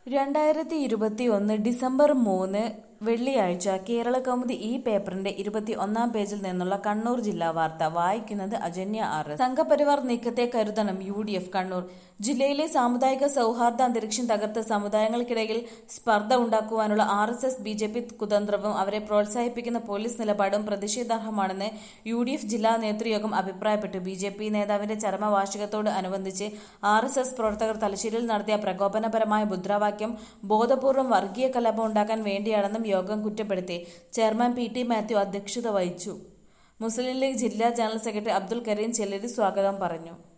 രണ്ടായിരത്തി ഇരുപത്തി ഒന്ന് ഡിസംബർ മൂന്ന് വെള്ളിയാഴ്ച കേരള കൗമുദി ഈ പേപ്പറിന്റെ ഇരുപത്തി ഒന്നാം പേജിൽ നിന്നുള്ള കണ്ണൂർ ജില്ലാ വാർത്ത വായിക്കുന്നത് അജന്യ ആർ എസ് സംഘപരിവാർ നീക്കത്തെ കരുതണം യു ഡി എഫ് കണ്ണൂർ ജില്ലയിലെ സാമുദായിക സൗഹാർദ്ദ അന്തരീക്ഷം തകർത്ത് സമുദായങ്ങൾക്കിടയിൽ സ്പർദ്ധ ഉണ്ടാക്കുവാനുള്ള R S S B J P കുതന്ത്രവും അവരെ പ്രോത്സാഹിപ്പിക്കുന്ന പോലീസ് നിലപാടും പ്രതിഷേധാർഹമാണെന്ന് യു ഡി എഫ് ജില്ലാ നേതൃയോഗം അഭിപ്രായപ്പെട്ടു ബി ജെ പി നേതാവിന്റെ ചരമവാർഷികത്തോട് അനുബന്ധിച്ച് ആർ എസ് എസ് പ്രവർത്തകർ തലശ്ശേരിയിൽ നടത്തിയ പ്രകോപനപരമായ മുദ്രാവാക്യം ബോധപൂർവം വർഗീയ കലാപം ഉണ്ടാക്കാൻ വേണ്ടിയാണെന്നും യോഗം കുറ്റപ്പെടുത്തി ചെയർമാൻ പി ടി മാത്യു അധ്യക്ഷത വഹിച്ചു മുസ്ലിം ലീഗ് ജില്ലാ ജനറൽ സെക്രട്ടറി അബ്ദുൽ കരീം ചെല്ലരി സ്വാഗതം പറഞ്ഞു